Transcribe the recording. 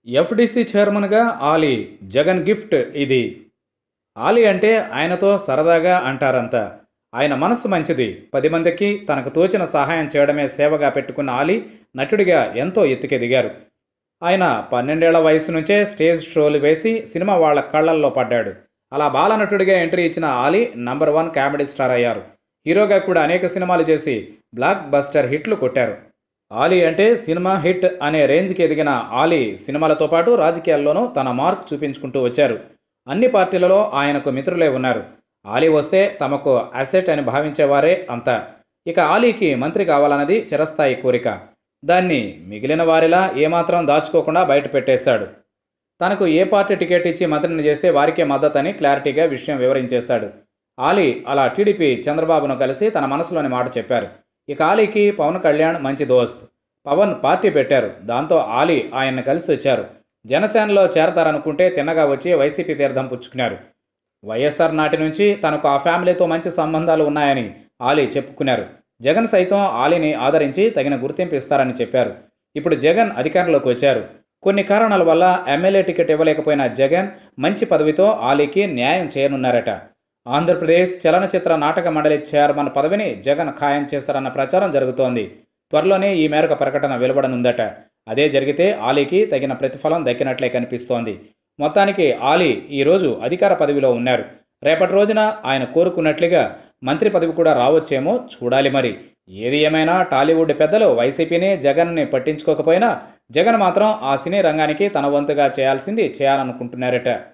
FDC చైర్మన్గా Ali Jagan gift ఇది ఆలీ అంటే ఆయనతో సరదాగా అంటారంతా ఆయన మనస్సు మంచిది పది మందికి తనకు తోచిన సహాయం చేయడమే సేవగా పెట్టుకున్న ఆలీ నటుడిగా ఎంతో ఎత్తుకెదిగారు ఆయన పన్నెండేళ్ల వయసు నుంచే స్టేజ్ షోలు వేసి సినిమా వాళ్ళ కళ్ళల్లో పడ్డాడు అలా బాలనటుడిగా ఎంట్రీ ఇచ్చిన Ali number one comedy star అయ్యారు హీరోగా కూడా అనేక సినిమాలు చేసి బ్లాక్ బస్టర్ హిట్లు కొట్టారు ఆలీ అంటే సినిమా హిట్ అనే రేంజ్కి ఎదిగిన ఆలీ సినిమాలతో పాటు రాజకీయాల్లోనూ తన మార్క్ చూపించుకుంటూ వచ్చారు అన్ని పార్టీలలో ఆయనకు మిత్రులే ఉన్నారు ఆలీ వస్తే తమకు అసెట్ అని భావించేవారే అంతా ఇక ఆలీకి మంత్రి కావాలన్నది చిరస్థాయి కోరిక దాన్ని మిగిలిన వారిలా ఏమాత్రం దాచుకోకుండా బయట పెట్టేశాడు తనకు ఏ పార్టీ టికెట్ ఇచ్చి మంత్రిని చేస్తే వారికే మద్దతని క్లారిటీగా విషయం వివరించేశాడు ఆలీ అలా టీడీపీ చంద్రబాబును కలిసి తన మనసులోని మాట చెప్పారు ఇక ఆలీకి పవన్ కళ్యాణ్ మంచి దోస్త్ పవన్ పార్టీ పెట్టారు దాంతో ఆలీ ఆయన్ని కలిసి వచ్చారు జనసేనలో చేరతారనుకుంటే తిన్నగా వచ్చి వైసీపీ తీర్థం పుచ్చుకున్నారు వైఎస్ఆర్ నాటి నుంచి తనకు ఆ ఫ్యామిలీతో మంచి సంబంధాలు ఉన్నాయని ఆలీ చెప్పుకున్నారు జగన్ సైతం ఆలీని ఆదరించి తగిన గుర్తింపు ఇస్తారని చెప్పారు ఇప్పుడు జగన్ అధికారంలోకి వచ్చారు కొన్ని కారణాల వల్ల ఎమ్మెల్యే టికెట్ ఇవ్వలేకపోయిన జగన్ మంచి పదవితో ఆలీకి న్యాయం చేయనున్నారట ఆంధ్రప్రదేశ్ చలనచిత్ర నాటక మండలి చైర్మన్ పదవిని జగన్ ఖాయం చేస్తారన్న ప్రచారం జరుగుతోంది త్వరలోనే ఈ మేరకు ప్రకటన వెలువడనుందట అదే జరిగితే ఆలీకి తగిన ప్రతిఫలం దక్కినట్లే కనిపిస్తోంది మొత్తానికి ఆలీ ఈరోజు అధికార పదవిలో ఉన్నారు రేపటి రోజున ఆయన కోరుకున్నట్లుగా మంత్రి పదవి కూడా రావచ్చేమో చూడాలి మరి ఏది ఏమైనా టాలీవుడ్ పెద్దలు వైసీపీని జగన్ని పట్టించుకోకపోయినా జగన్ మాత్రం ఆ సినీ రంగానికి తన వంతుగా చేయాల్సింది చేయాలనుకుంటున్నారట